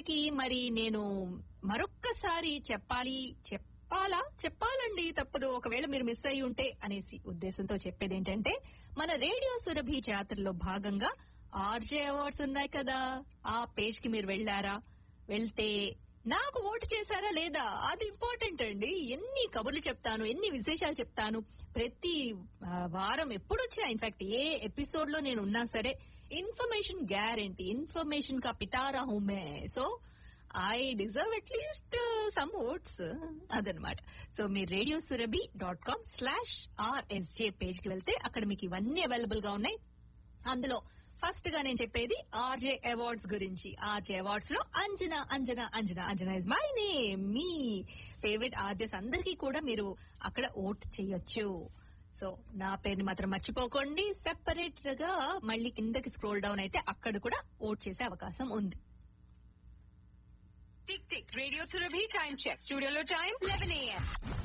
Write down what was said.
శ్రోతలకి మరి నేను మరొక్కసారి చెప్పాలి చెప్పాలా చెప్పాలండి తప్పదు ఒకవేళ మీరు మిస్ అయి ఉంటే అనేసి ఉద్దేశంతో చెప్పేది ఏంటంటే మన రేడియో సురభి జాతరలో భాగంగా ఆర్జే అవార్డ్స్ ఉన్నాయి కదా ఆ పేజ్ కి మీరు వెళ్ళారా వెళ్తే నాకు ఓటు చేశారా లేదా అది ఇంపార్టెంట్ అండి ఎన్ని కబుర్లు చెప్తాను ఎన్ని విశేషాలు చెప్తాను ప్రతి ఆ, వారం ఎప్పుడు వచ్చినా ఇన్ఫాక్ట్ ఏ ఎపిసోడ్ లో నేను ఉన్నా సరే ఇన్ఫర్మేషన్ గ్యారంటీ ఇన్ఫర్మేషన్ కా పిటారా హూ మే so I deserve at least some votes అదనమాట సో మీరు radio Surabhi dot com slash RSJ page కి వెళ్తే అక్కడ మీకు ఇవన్నీ అవైలబుల్ గా ఉన్నాయి అందులో ఫస్ట్ గా నేను చెప్పేది ఆర్జే అవార్డ్స్ గురించి ఆర్జే అవార్డ్స్ లో Anjana Anjana Anjana Anjana is my name మీ ఫేవరెట్ ఆర్జెస్ అందరికీ కూడా మీరు అక్కడ ఓట్ చేయొచ్చు సో నా పేరుని మాత్రం మర్చిపోకండి సెపరేట్ గా మళ్ళీ కిందకి స్క్రోల్ డౌన్ అయితే అక్కడ కూడా ఓట్ చేసే అవకాశం ఉంది tick tick radio Surabhi time check స్టూడియోలో టైం లెవెన్ ఏఎం